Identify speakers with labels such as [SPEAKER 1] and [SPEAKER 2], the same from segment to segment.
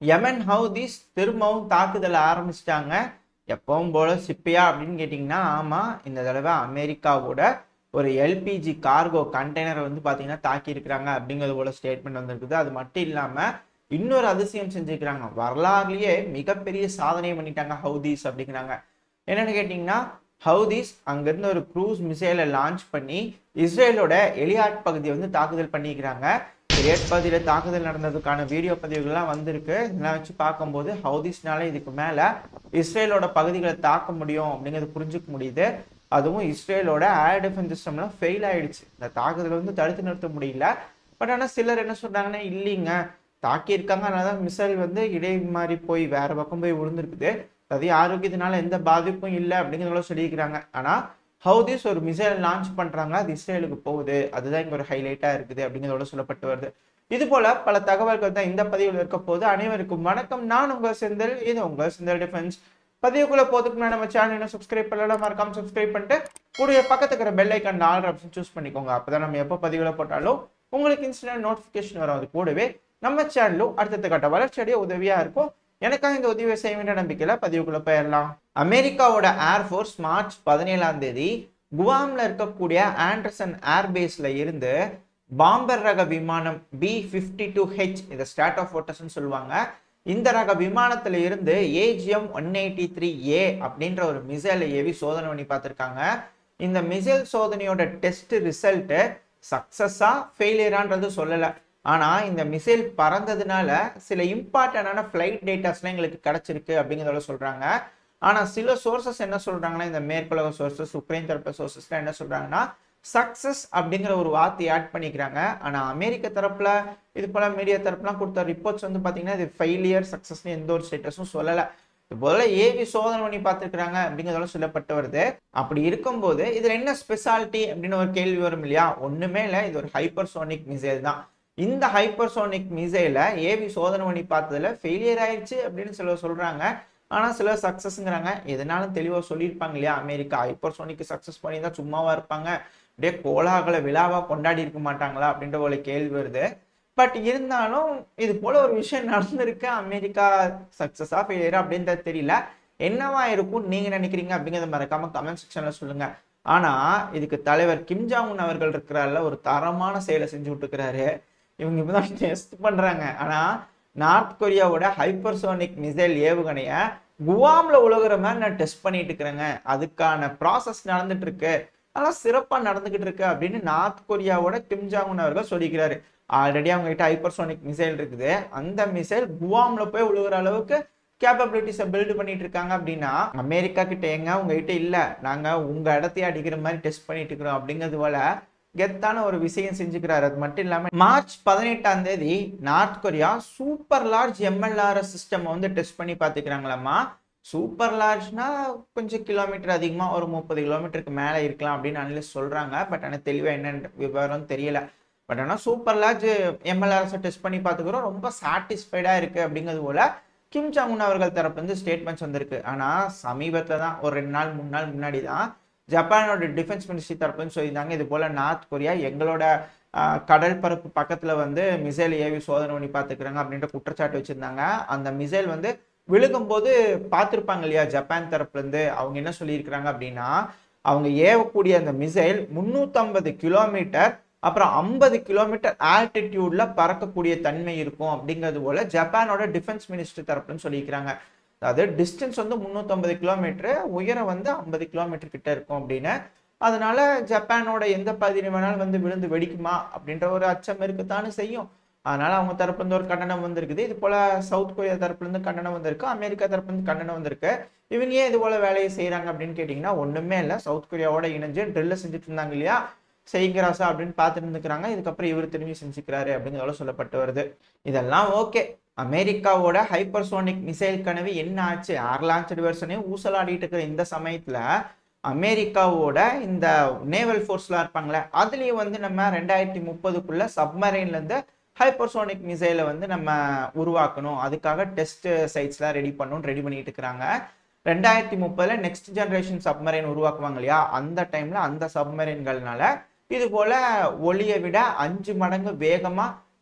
[SPEAKER 1] யமன் Houthis திரும்பவும் தாக்குதல் ஆரம்பிச்சிட்டாங்க எப்பவும் போல சிப்பியா அப்படின்னு கேட்டிங்கன்னா ஆமாம் இந்த தடவை அமெரிக்காவோட ஒரு எல்பிஜி கார்கோ கண்டெய்னரை வந்து பார்த்தீங்கன்னா தாக்கியிருக்கிறாங்க அப்படிங்கிறது போல ஸ்டேட்மெண்ட் வந்திருக்குது அது மட்டும் இல்லாமல் இன்னொரு அதிசயம் செஞ்சுக்கிறாங்க வரலாறுலயே மிகப்பெரிய சாதனை பண்ணிட்டாங்க ஹவுதீஸ் அப்படிங்கிறாங்க என்னன்னு கேட்டிங்கன்னா ஹவுதீஸ் அங்கேருந்து ஒரு க்ரூஸ் மிசைலை லான்ச் பண்ணி இஸ்ரேலோட எலியாட் பகுதியை வந்து தாக்குதல் பண்ணிக்கிறாங்க எலியாட் பகுதியில் தாக்குதல் நடந்ததுக்கான வீடியோ பதிவுகள்லாம் வந்திருக்கு இதெல்லாம் வச்சு பார்க்கும்போது ஹவுதீஸ்னால இதுக்கு மேலே இஸ்ரேலோட பகுதிகளை தாக்க முடியும் அப்படிங்கிறது புரிஞ்சுக்க முடியுது அதுவும் இஸ்ரேலோட ஏர் டிஃபென்ஸ் சிஸ்டம்லாம் ஃபெயில் ஆயிடுச்சு இந்த தாக்குதலை வந்து தடுத்து நிறுத்த முடியல பட் ஆனால் சிலர் என்ன சொல்றாங்கன்னா இல்லைங்க தாக்கியிருக்காங்க அதனால தான் மிசைல் வந்து இடை மாறி போய் வேற பக்கம் போய் விழுந்திருக்குது அது ஆரோக்கியத்தினால எந்த பாதிப்பும் இல்லை அப்படிங்கிறத சொல்லியிருக்கிறாங்க ஆனால் ஹவுதிஸ் ஒரு மிசைல் லான்ச் பண்றாங்க அது இஸ்ரேலுக்கு போகுது அதுதான் இங்க ஒரு ஹைலைட்டா இருக்குது அப்படிங்கிறதோட சொல்லப்பட்டு வருது இது போல பல தகவல்கள் தான் இந்த பதிவில் இருக்க போது அனைவருக்கும் வணக்கம் நான் உங்க செந்தில் இது உங்க செந்தில் டிஃபென்ஸ் பதிவுக்குள்ள போதுக்கு முன்னாடி நம்ம சேனல் சப்ஸ்கிரைப் பண்ணலாம் மறக்காம சப்ஸ்கிரைப் பண்ணிட்டு கூடிய பக்கத்துக்கு இருக்கிற bell icon all option choose பண்ணிக்கோங்க அப்பதான் நம்ம எப்போ பதிவுகளை போட்டாலும் உங்களுக்கு இன்ஸ்டன்ட் நோட்டிஃபிகேஷன் வரும் அது கூடவே நம்ம சேனலும் அடுத்தடுத்த கட்ட வளர்ச்சியடைய உதவியா இருக்கும் எனக்காக இந்த உதவியை செய்ய வேண்டிய நம்பிக்கையில பதிவுக்குள்ள போயிடலாம் அமெரிக்காவோட ஏர்ஃபோர்ஸ் மார்ச் பதினேழாம் தேதி குவாம்ல இருக்கக்கூடிய ஆண்டர்சன் ஏர்பேஸ்ல இருந்து பாம்பர் ரக விமானம் பி ஃபிஃப்டி டூ ஹெச் இந்த ஸ்டாட் ஆஃப் ஓட்டர்ஸ்னு சொல்லுவாங்க இந்த ரக விமானத்துல இருந்து AGM one eighty three A அப்படின்ற ஒரு மிசைலை ஏவி சோதனை பண்ணி பார்த்துருக்காங்க இந்த மிசைல் சோதனையோட டெஸ்ட் ரிசல்ட்டு சக்சஸா ஃபெயிலியரான்றது சொல்லலை ஆனால் இந்த மிசைல் பறந்ததுனால சில இம்பார்ட்டண்டான ஃப்ளைட் டேட்டாஸ்லாம் எங்களுக்கு கிடச்சிருக்கு அப்படிங்கிறத சொல்கிறாங்க ஆனால் சில சோர்சஸ் என்ன சொல்கிறாங்கன்னா இந்த மேற்குலக சோர்சஸ் உக்ரைன் தரப்பு சோர்சஸ்லாம் என்ன சொல்கிறாங்கன்னா சக்சஸ் அப்படிங்கிற ஒரு வார்த்தையை ஆட் பண்ணிக்கிறாங்க ஆனால் அமெரிக்க தரப்புல இது போல மீடியா தரப்புலாம் கொடுத்த ரிப்போர்ட்ஸ் வந்து பார்த்தீங்கன்னா இது ஃபெயிலியர் சக்சஸ்னு எந்த ஒரு ஸ்டேட்டஸும் சொல்லலை இது போல ஏவி சோதனை பண்ணி பார்த்துருக்குறாங்க அப்படிங்கிறதோட சொல்லப்பட்டு வருது அப்படி இருக்கும்போது இதுல என்ன ஸ்பெஷாலிட்டி அப்படின்னு ஒரு கேள்வி வரும் இல்லையா ஒண்ணுமே இல்லை இது ஒரு ஹைப்பர்சோனிக் மிசைல் தான் இந்த ஹைப்பர்சோனிக் மிசைல ஏவி சோதனை பண்ணி பார்த்ததுல ஃபெயிலியர் ஆயிடுச்சு அப்படின்னு சிலர் சொல்றாங்க ஆனா சிலர் சக்சஸ்ங்கிறாங்க எதனாலும் தெளிவா சொல்லியிருப்பாங்க இல்லையா அமெரிக்கா ஹைப்பர்சோனிக் சக்சஸ் பண்ணி தான் சும்மாவா இருப்பாங்க அப்படியே கோலாகல விழாவா கொண்டாடி இருக்க மாட்டாங்களா அப்படின்ற ஒரு கேள்வி வருது பட் இருந்தாலும் இது போல ஒரு விஷயம் நடந்திருக்கு அமெரிக்கா சக்சஸா ஃபெயிலியரா அப்படின்றது தெரியல என்னவா இருக்கும் நீங்க நினைக்கிறீங்க அப்படிங்கிறத மறக்காம கமெண்ட் செக்ஷன்ல சொல்லுங்க ஆனா இதுக்கு தலைவர் கிம் ஜாங் உன் அவர்கள் இருக்கிறாருல ஒரு தரமான செயலை செஞ்சு விட்டுக்கிறாரு இவங்க இப்பதான் டெஸ்ட் பண்றாங்க ஆனா நார்த் கொரியாவோட ஹைப்பர்சோனிக் மிசைல் ஏவுகணைய குவாம்ல உலகுற மாதிரி நான் டெஸ்ட் பண்ணிட்டு இருக்கிறேங்க அதுக்கான ப்ராசஸ் நடந்துட்டு இருக்கு அதெல்லாம் சிறப்பா நடந்துகிட்டு இருக்கு அப்படின்னு நார்த் கொரியாவோட கிம் ஜாங் உன் அவர்கள் சொல்லிக்கிறாரு ஆல்ரெடி அவங்க கிட்ட ஹைப்பர்சோனிக் மிசைல் இருக்குது அந்த மிசைல் குவாம்ல போய் விழுகிற அளவுக்கு கேப்பபிலிட்டிஸை பில்டு பண்ணிட்டு இருக்காங்க அப்படின்னா அமெரிக்கா கிட்ட எங்க உங்ககிட்ட இல்ல நாங்க உங்க இடத்தையே அடிக்கிற மாதிரி டெஸ்ட் பண்ணிட்டு இருக்கிறோம் அப்படிங்கிறது போல கெத்தான ஒரு விஷயம் செஞ்சுக்கிறாரு அது மட்டும் இல்லாம மார்ச் பதினெட்டாம் தேதி north Korea super large MLRS system வந்து டெஸ்ட் பண்ணி பார்த்துக்கிறாங்களாமா சூப்பர் லார்ஜ்னா கொஞ்சம் கிலோமீட்டர் அதிகமா ஒரு முப்பது கிலோமீட்டருக்கு மேல இருக்கலாம் அப்படின்னு அனலிஸ்ட் சொல்றாங்க பட் ஆனால் தெளிவா என்ன விவரம் தெரியல பட் ஆனால் சூப்பர் லார்ஜ் எம்எல்ஆர்எஸை டெஸ்ட் பண்ணி பார்த்துக்கிறோம் ரொம்ப சாட்டிஸ்ஃபைடாக இருக்குது அப்படிங்கிறது போல கிம் ஜாங் அவர்கள் தரப்புலேருந்து ஸ்டேட்மெண்ட்ஸ் வந்திருக்கு ஆனால் சமீபத்தில் தான் ஒரு ரெண்டு நாள் மூணு நாள் முன்னாடி தான் ஜப்பானோட டிஃபென்ஸ் மினிஸ்ட்ரி தரப்புன்னு சொல்லியிருந்தாங்க இது போல் நார்த் கொரியா எங்களோட கடல் பரப்பு பக்கத்தில் வந்து மிசைல் ஏவி சோதனை பண்ணி பார்த்துக்கிறாங்க அப்படின்ற குற்றச்சாட்டு வச்சுருந்தாங்க அந்த மிசைல் வந்து விழுகும்போது பார்த்துருப்பாங்க இல்லையா ஜப்பான் தரப்புலேருந்து அவங்க என்ன சொல்லியிருக்கிறாங்க அப்படின்னா அவங்க ஏவக்கூடிய அந்த மிசைல் முந்நூற்றம்பது கிலோமீட்டர் அப்புறம் ஐம்பது கிலோமீட்டர் ஆல்டிடியூட்ல பறக்கக்கூடிய தன்மை இருக்கும் அப்படிங்கிறது போல ஜப்பானோட டிஃபென்ஸ் மினிஸ்டர் தரப்புன்னு சொல்லியிருக்கிறாங்க அதாவது டிஸ்டன்ஸ் வந்து முந்நூற்றம்பது கிலோமீட்டர் உயரம் வந்து ஐம்பது கிலோமீட்டர் கிட்ட இருக்கும் அப்படின்னு அதனால ஜப்பானோட எந்த பகுதியில் வேணாலும் வந்து விழுந்து வெடிக்குமா அப்படின்ற ஒரு அச்சம் இருக்குத்தானே செய்யும் அதனால அவங்க தரப்புலேருந்து ஒரு கண்டனம் வந்திருக்குது இது போல சவுத் கொரியா தரப்புலேருந்து கண்டனம் வந்திருக்கு அமெரிக்கா தரப்புலேருந்து கண்டனம் வந்திருக்கு இவங்க ஏன் இது போல வேலையை செய்யறாங்க அப்படின்னு கேட்டிங்கன்னா ஒண்ணுமே இல்லை சவுத் கொரியாவோட இணைஞ்சு ட்ரில்ல செஞ்சுட்டு இருந்தாங்க இல்லையா செய்கிறாசா அப்படின்னு பார்த்துட்டு இருந்துக்கிறாங்க இதுக்கப்புறம் இவர் திரும்பி செஞ்சுக்கிறாரு அப்படிங்கிறதால சொல்லப்பட்டு வருது இதெல்லாம் ஓகே அமெரிக்காவோட ஹைப்பர்சோனிக் மிசைல் கனவு என்ன ஆச்சு ஏர் லான்ச்சட் வெர்ஷனே ஊசலாடிட்டு இருக்கிற இந்த சமயத்துல அமெரிக்காவோட இந்த நேவல் ஃபோர்ஸ்லாம் இருப்பாங்களே அதுலயும் வந்து நம்ம ரெண்டாயிரத்தி முப்பதுக்குள்ள சப்மரைன்ல இருந்து ஹைப்பர்சோனிக் மிசைலை வந்து நம்ம உருவாக்கணும் அதுக்காக டெஸ்ட் சைட்ஸ்லாம் ரெடி பண்ணணும் ரெடி பண்ணிட்டு இருக்கிறாங்க ரெண்டாயிரத்தி முப்பதுல நெக்ஸ்ட் ஜென்ரேஷன் சப்மரைன் உருவாக்குவாங்க இல்லையா அந்த டைம்ல அந்த சப்மரைன்கள்னால இது போல ஒளியை விட அஞ்சு மடங்கு வேகமா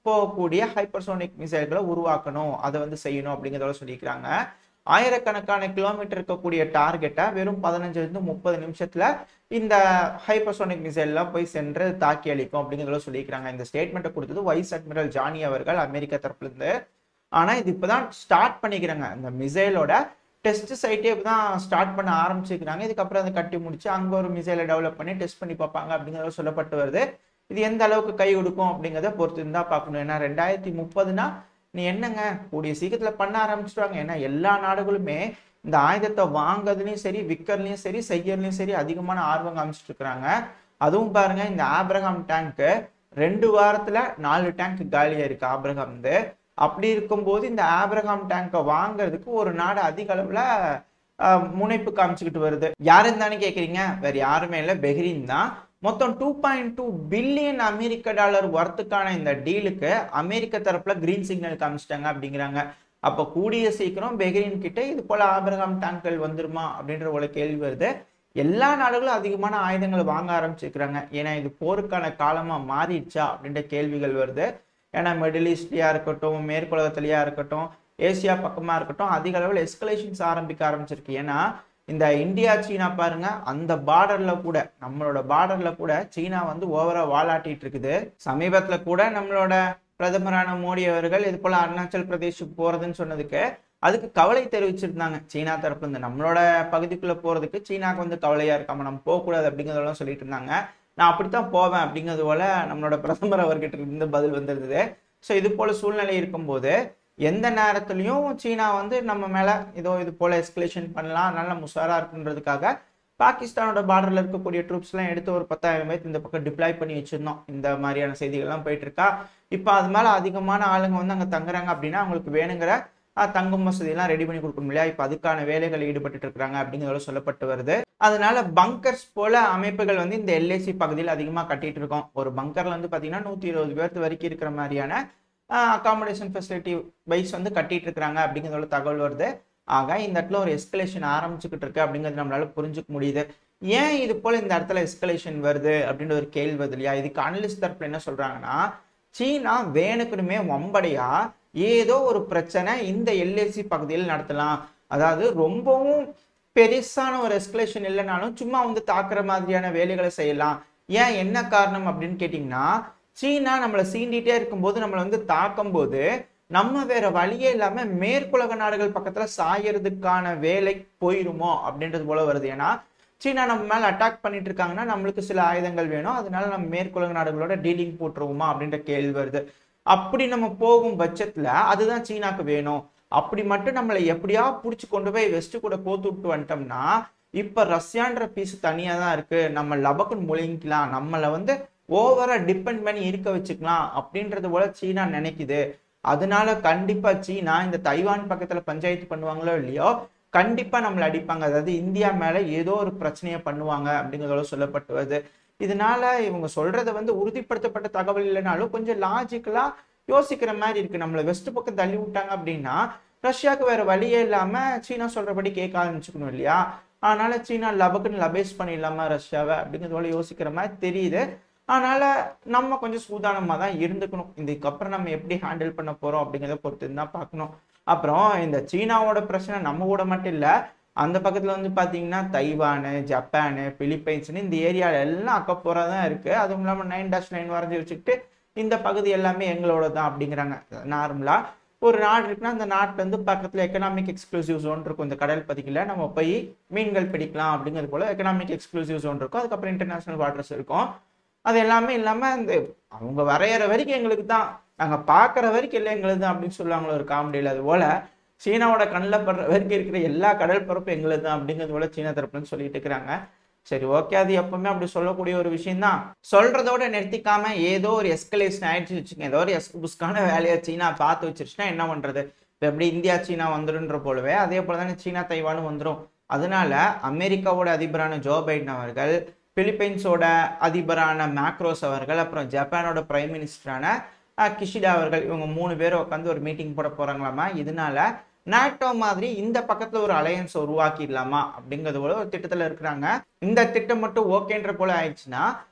[SPEAKER 1] போகக்கூடிய ஹைப்பர்சோனிக் மிசைல்களை உருவாக்கணும் அதை வந்து செய்யணும் அப்படிங்கிறதோட சொல்லியிருக்கிறாங்க ஆயிரக்கணக்கான கிலோமீட்டர் இருக்கக்கூடிய டார்கெட்டை வெறும் பதினஞ்சுல இருந்து முப்பது நிமிஷத்துல இந்த ஹைப்பர்சோனிக் மிசைல்லாம் போய் சென்று தாக்கி அளிக்கும் அப்படிங்கிறத சொல்லியிருக்கிறாங்க இந்த ஸ்டேட்மெண்ட்டை கொடுத்தது வைஸ் அட்மிரல் ஜானி அவர்கள் அமெரிக்கா தரப்புல இருந்து ஆனா இது இப்பதான் ஸ்டார்ட் பண்ணிக்கிறாங்க இந்த மிசைலோட டெஸ்ட் சைட்டே இப்பதான் ஸ்டார்ட் பண்ண ஆரம்பிச்சிருக்கிறாங்க இதுக்கப்புறம் அதை கட்டி முடிச்சு அங்க ஒரு மிசைலை டெவலப் பண்ணி டெஸ்ட் பண்ணி பார்ப்பாங்க அப்படிங்கிறத சொல்லப்பட்டு வருது இது எந்த அளவுக்கு கை கொடுக்கும் அப்படிங்கிறத பொறுத்து இருந்தா பார்க்கணும் ஏன்னா ரெண்டாயிரத்தி முப்பதுனா நீ என்னங்க கூடிய சீக்கிரத்துல பண்ண ஆரம்பிச்சிடுவாங்க ஏன்னா எல்லா நாடுகளுமே இந்த ஆயுதத்தை வாங்குறதுலயும் சரி விற்கிறதுலயும் சரி செய்யறதுலயும் சரி அதிகமான ஆர்வம் காமிச்சிட்டு இருக்கிறாங்க அதுவும் பாருங்க இந்த ஆப்ரஹாம் டேங்க் ரெண்டு வாரத்துல நாலு டேங்க் காலியா இருக்கு ஆப்ரஹாம் வந்து அப்படி இருக்கும்போது இந்த ஆப்ரஹாம் டேங்கை வாங்குறதுக்கு ஒரு நாடு அதிக அளவுல ஆஹ், முனைப்பு காமிச்சுக்கிட்டு வருது யாருன்னு தானே கேக்குறீங்க வேற யாருமே இல்லை பெஹ்ரின் தான் மொத்தம் டூ பாயிண்ட் டூ பில்லியன் அமெரிக்க டாலர் ஒர்த்துக்கான இந்த டீலுக்கு அமெரிக்க தரப்புல கிரீன் சிக்னல் காமிச்சிட்டாங்க அப்படிங்கிறாங்க அப்ப கூடிய சீக்கிரம் பெஹ்ரின் கிட்ட இது போல ஆபிரகாம் டேங்கல் வந்துருமா அப்படின்ற ஒரு கேள்வி வருது எல்லா நாடுகளும் அதிகமான ஆயுதங்களை வாங்க ஆரம்பிச்சிருக்கிறாங்க ஏன்னா இது போருக்கான காலமா மாறிடுச்சா அப்படின்ற கேள்விகள் வருது ஏன்னா மிடில் ஈஸ்ட்லயா இருக்கட்டும் மேற்குலகத்திலயா இருக்கட்டும் ஏசியா பக்கமா இருக்கட்டும் அதிக அளவில் எஸ்கலேஷன்ஸ் ஆரம்பிக்க ஆரம்பிச்சிருக்கு ஏன்னா இந்த இந்தியா சீனா பாருங்க அந்த பார்டர்ல கூட நம்மளோட பார்டர்ல கூட சீனா வந்து ஓவரா வாலாட்டிட்டு இருக்குது சமீபத்துல கூட நம்மளோட பிரதமரான மோடி அவர்கள் இது போல அருணாச்சல் பிரதேஷுக்கு போறதுன்னு சொன்னதுக்கு அதுக்கு கவலை தெரிவிச்சிருந்தாங்க சீனா தரப்புல இருந்து நம்மளோட பகுதிக்குள்ள போறதுக்கு சீனாக்கு வந்து கவலையா இருக்காம நம்ம போகக்கூடாது அப்படிங்கிறதெல்லாம் சொல்லிட்டு இருந்தாங்க நான் அப்படித்தான் போவேன் அப்படிங்கிறது போல நம்மளோட பிரதமர் அவர்கிட்ட இருந்து பதில் வந்திருந்தது ஸோ இது போல சூழ்நிலை இருக்கும்போது எந்த நேரத்துலையும் சீனா வந்து நம்ம மேல ஏதோ இது போல எஸ்கலேஷன் பண்ணலாம் அதனால நம்ம உஷாரா இருக்குன்றதுக்காக பாகிஸ்தானோட பார்டர்ல இருக்கக்கூடிய ட்ரூப்ஸ் எல்லாம் எடுத்து ஒரு பத்தாயிரம் பேர் இந்த பக்கம் டிப்ளாய் பண்ணி வச்சிருந்தோம் இந்த மாதிரியான செய்திகள்லாம் போயிட்டு இருக்கா இப்போ அது மேல அதிகமான ஆளுங்க வந்து அங்க தங்குறாங்க அப்படின்னா அவங்களுக்கு வேணுங்கிற அஹ், தங்கும் வசதியெல்லாம் ரெடி பண்ணி கொடுக்கணும் இல்லையா இப்போ அதுக்கான வேலைகள் ஈடுபட்டு இருக்கிறாங்க அப்படிங்கிறத சொல்லப்பட்டு வருது அதனால பங்கர்ஸ் போல அமைப்புகள் வந்து இந்த எல்ஏசி பகுதியில் அதிகமாக கட்டிட்டு இருக்கோம் ஒரு பங்கர்ல வந்து பார்த்தீங்கன்னா நூற்றி இருபது பேர்த்து வரைக்கும் இருக்கிற மாதிரியான அகாமடேஷன் ஃபெசிலிட்டி வைஸ் வந்து கட்டிட்டு இருக்கிறாங்க அப்படிங்கிறதோட தகவல் வருது ஆக இந்த இடத்துல ஒரு எஸ்கலேஷன் ஆரம்பிச்சுக்கிட்டு இருக்கு அப்படிங்கிறது நம்மளால புரிஞ்சுக்க முடியுது ஏன் இது போல இந்த இடத்துல எஸ்கலேஷன் வருது அப்படின்ற ஒரு கேள்வி வருது இல்லையா இதுக்கு அனலிஸ்ட் தரப்புல என்ன சொல்றாங்கன்னா சீனா வேணுக்குனுமே வம்படையா ஏதோ ஒரு பிரச்சனை இந்த எல்ஏசி பகுதியில் நடத்தலாம் அதாவது ரொம்பவும் பெருசான ஒரு எஸ்கலேஷன் இல்லைனாலும் சும்மா வந்து தாக்குற மாதிரியான வேலைகளை செய்யலாம் ஏன் என்ன காரணம் அப்படின்னு கேட்டிங்கன்னா சீனா நம்மளை சீண்டிட்டே இருக்கும்போது நம்மளை வந்து தாக்கும் போது நம்ம வேற வழியே இல்லாம மேற்குலக நாடுகள் பக்கத்துல சாயறதுக்கான வேலை போயிருமோ அப்படின்றது போல வருது ஏன்னா சீனா நம்ம மேல அட்டாக் பண்ணிட்டு இருக்காங்கன்னா நம்மளுக்கு சில ஆயுதங்கள் வேணும் அதனால நம்ம மேற்குலக நாடுகளோட டீலிங் போட்டுருவோமா அப்படின்ற கேள்வி வருது அப்படி நம்ம போகும் பட்சத்துல அதுதான் சீனாக்கு வேணும் அப்படி மட்டும் நம்மளை எப்படியா புடிச்சு கொண்டு போய் வெஸ்ட் கூட கோத்து விட்டு வந்துட்டோம்னா இப்ப ரஷ்யான்ற பீஸ் தனியா தான் இருக்கு நம்ம லபக்குன்னு முழுங்கிக்கலாம் நம்மளை வந்து ஓவரா டிபெண்ட் பண்ணி இருக்க வச்சுக்கலாம் அப்படின்றது போல சீனா நினைக்குது அதனால கண்டிப்பா சீனா இந்த தைவான் பக்கத்துல பஞ்சாயத்து பண்ணுவாங்களோ இல்லையோ கண்டிப்பா நம்மளை அடிப்பாங்க அதாவது இந்தியா மேல ஏதோ ஒரு பிரச்சனையை பண்ணுவாங்க அப்படிங்கிறதோட சொல்லப்பட்டு வருது இதனால இவங்க சொல்றத வந்து உறுதிப்படுத்தப்பட்ட தகவல் இல்லைனாலும் கொஞ்சம் லாஜிக்கலா யோசிக்கிற மாதிரி இருக்கு நம்மளை வெஸ்ட் பக்கம் தள்ளி விட்டாங்க அப்படின்னா ரஷ்யாவுக்கு வேற வழியே இல்லாம சீனா சொல்றபடி கேட்க ஆரம்பிச்சுக்கணும் இல்லையா அதனால சீனா லபக்குன்னு லபேஸ் பண்ணிடலாமா ரஷ்யாவை அப்படிங்கிறது போல யோசிக்கிற மாதிரி தெரியுது அதனால நம்ம கொஞ்சம் சூதானமா தான் இருந்துக்கணும் இதுக்கப்புறம் நம்ம எப்படி ஹேண்டில் பண்ண போறோம் அப்படிங்கிறத பொறுத்து தான் பார்க்கணும் அப்புறம் இந்த சீனாவோட பிரச்சனை நம்ம கூட மட்டும் இல்ல அந்த பக்கத்துல வந்து பாத்தீங்கன்னா தைவானு ஜப்பானு பிலிப்பைன்ஸ்னு இந்த ஏரியால எல்லாம் அக்கப்போரா தான் இருக்கு அதுவும் இல்லாம நைன் டேஷ் நைன் வரைஞ்சி வச்சுக்கிட்டு இந்த பகுதி எல்லாமே எங்களோட தான் அப்படிங்கிறாங்க நார்மலா ஒரு நாடு இருக்குன்னா அந்த நாட்டுல இருந்து பக்கத்துல எக்கனாமிக் எக்ஸ்க்ளூசிவ் ஜோன் இருக்கும் இந்த கடல் பகுதியில் நம்ம போய் மீன்கள் பிடிக்கலாம் அப்படிங்கிறது போல எக்கனாமிக் எக்ஸ்க்ளூசிவ் ஜோன் இருக்கும் அதுக்கப்புறம் இன்டர்நேஷனல் வாட்டர்ஸ் இருக்கும் அது எல்லாமே இல்லாம இந்த அவங்க வரைகிற வரைக்கும் எங்களுக்கு தான் நாங்க பார்க்குற வரைக்கும் இல்லை எங்களுது தான் அப்படின்னு சொல்லுவாங்களோ ஒரு காமெடியில் அது போல சீனாவோட கண்ணில் படுற வரைக்கும் இருக்கிற எல்லா கடல் பரப்பும் எங்களுது தான் அப்படிங்கிறது போல சீனா தரப்புலன்னு சொல்லிட்டு இருக்கிறாங்க சரி ஓகே அது எப்பவுமே அப்படி சொல்லக்கூடிய ஒரு விஷயம் தான் சொல்றதோட நிறுத்திக்காம ஏதோ ஒரு எஸ்கலேஷன் ஆயிடுச்சு வச்சுக்கோங்க ஏதோ ஒரு எஸ்குஸ்கான வேலையை சீனா பார்த்து வச்சிருச்சுன்னா என்ன பண்றது இப்போ எப்படி இந்தியா சீனா வந்துருன்ற போலவே அதே போல தானே சீனா தைவானும் வந்துடும் அதனால அமெரிக்காவோட அதிபரான ஜோ பைடன் அவர்கள் பிலிப்பைன்ஸோட அதிபரான மேக்ரோஸ் அவர்கள் அப்புறம் ஜப்பானோட பிரைம் மினிஸ்டரான அஹ், கிஷிடா அவர்கள் இவங்க மூணு பேரும் உட்காந்து ஒரு மீட்டிங் போட போறாங்களாமா இதனால நாட்டோ மாதிரி இந்த பக்கத்துல ஒரு அலையன்ஸ் உருவாக்கிடலாமா அப்படிங்கிறது போல ஒரு திட்டத்துல இருக்கிறாங்க இந்த திட்டம் மட்டும் ஓகேன்ற போல ஆயிடுச்சுன்னா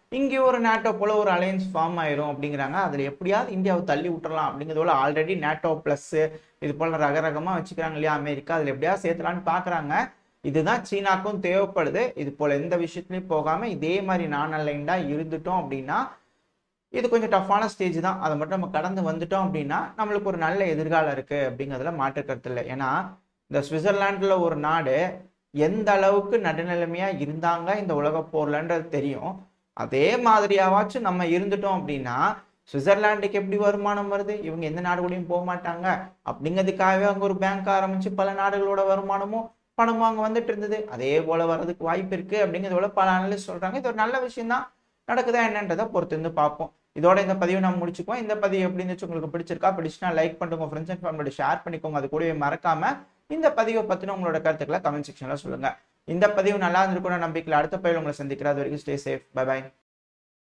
[SPEAKER 1] இங்கே ஒரு நேட்டோ போல ஒரு அலையன்ஸ் ஃபார்ம் ஆயிரும் அப்படிங்கிறாங்க அதில் எப்படியாவது இந்தியாவை தள்ளி விட்டுறலாம் அப்படிங்கிறதோட ஆல்ரெடி நேட்டோ ப்ளஸ் இது போல ரக ரகமாக வச்சுக்கிறாங்க இல்லையா அமெரிக்கா அதில் எப்படியாவது சேர்த்துலான்னு பார்க்குறாங்க இதுதான் சீனாக்கும் தேவைப்படுது இது போல எந்த விஷயத்துலையும் போகாமல் இதே மாதிரி நான் அலைன்டாக இருந்துட்டோம் அப்படின்னா இது கொஞ்சம் டஃப்பான ஸ்டேஜ் தான் அதை மட்டும் நம்ம கடந்து வந்துட்டோம் அப்படின்னா நம்மளுக்கு ஒரு நல்ல எதிர்காலம் இருக்குது அப்படிங்கிறதுல மாற்று கருத்து இல்லை ஏன்னா இந்த சுவிட்சர்லாண்டில் ஒரு நாடு எந்த அளவுக்கு நடுநிலைமையாக இருந்தாங்க இந்த உலக போர்லன்றது தெரியும் அதே மாதிரியாவாச்சும் நம்ம இருந்துட்டோம் அப்படின்னா சுவிட்சர்லாண்டுக்கு எப்படி வருமானம் வருது இவங்க எந்த நாடு கூடயும் போக மாட்டாங்க அப்படிங்கிறதுக்காகவே அங்கே ஒரு பேங்க் ஆரம்பிச்சு பல நாடுகளோட வருமானமும் பணமும் அங்கே வந்துட்டு இருந்தது அதே போல வர்றதுக்கு வாய்ப்பு இருக்கு அப்படிங்கிறத போல பல அனலிஸ்ட் சொல்றாங்க இது ஒரு நல்ல விஷயம் தான் நடக்குதா என்னன்றதை பொறுத்து இருந்து பார்ப்போம் இதோட இந்த பதிவை நம்ம முடிச்சுக்குவோம் இந்த பதிவு எப்படி இருந்துச்சு உங்களுக்கு பிடிச்சிருக்கா பிடிச்சுனா லைக் பண்ணுங்க ஃப்ரெண்ட்ஸ் அண்ட் ஃபேமிலியோட ஷேர் பண்ணிக்கோங்க அது கூடவே மறக்காம இந்த பதிவை பத்தின உங்களோட கருத்துக்களை கமெண்ட் செக்ஷன்ல சொல்லுங்க இந்த பதிவு நல்லா இருந்திருக்கும் நம்பிக்கையில் அடுத்த பதிவில் உங்களை சந்திக்கிறேன் அது வரைக்கும் ஸ்டே சேஃப் பை பை